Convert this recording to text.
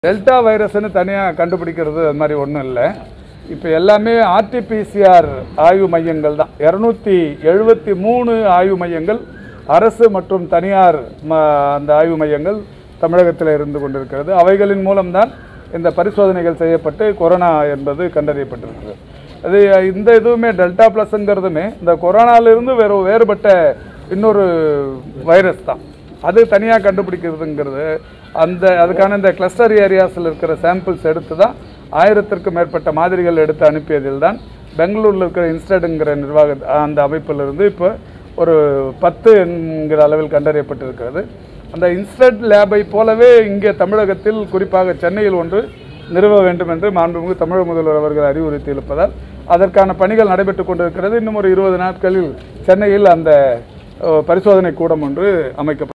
delta வைரஸ்னு தனியாக கண்டுபிடிக்கிறது அது மாதிரி ஒன்றும் இல்லை இப்போ எல்லாமே ஆர்டிபிசிஆர் ஆய்வு மையங்கள் தான் இரநூத்தி எழுபத்தி மூணு ஆய்வு மையங்கள் அரசு மற்றும் தனியார் ம அந்த ஆய்வு மையங்கள் தமிழகத்தில் இருந்து கொண்டிருக்கிறது அவைகளின் மூலம்தான் இந்த பரிசோதனைகள் செய்யப்பட்டு கொரோனா என்பது கண்டறியப்பட்டிருக்கிறது அது இந்த இதுவுமே டெல்டா ப்ளஸ்ங்கிறதுமே இந்த கொரோனாலிருந்து வேறு வேறுபட்ட இன்னொரு வைரஸ் தான் அது தனியாக கண்டுபிடிக்கிறதுங்கிறது அந்த அதுக்கான இந்த கிளஸ்டர் ஏரியாஸில் இருக்கிற சாம்பிள்ஸ் எடுத்து தான் ஆயிரத்திற்கும் மேற்பட்ட மாதிரிகள் எடுத்து அனுப்பியதில் தான் பெங்களூரில் இருக்கிற இன்ஸ்டடுங்கிற நிர்வாக அந்த அமைப்பிலிருந்து இப்போ ஒரு பத்து என்கிற அளவில் கண்டறியப்பட்டிருக்கிறது அந்த இன்ஸ்டட் லேபை போலவே இங்கே தமிழகத்தில் குறிப்பாக சென்னையில் ஒன்று நிறுவ வேண்டும் என்று மாண்புமிகு தமிழக முதல்வர் அவர்கள் அறிவுறுத்தி இருப்பதால் அதற்கான பணிகள் நடைபெற்றுக் கொண்டிருக்கிறது இன்னும் ஒரு இருபது நாட்களில் சென்னையில் அந்த அஹ், பரிசோதனை கூடம் ஒன்று அமைக்கப்படும்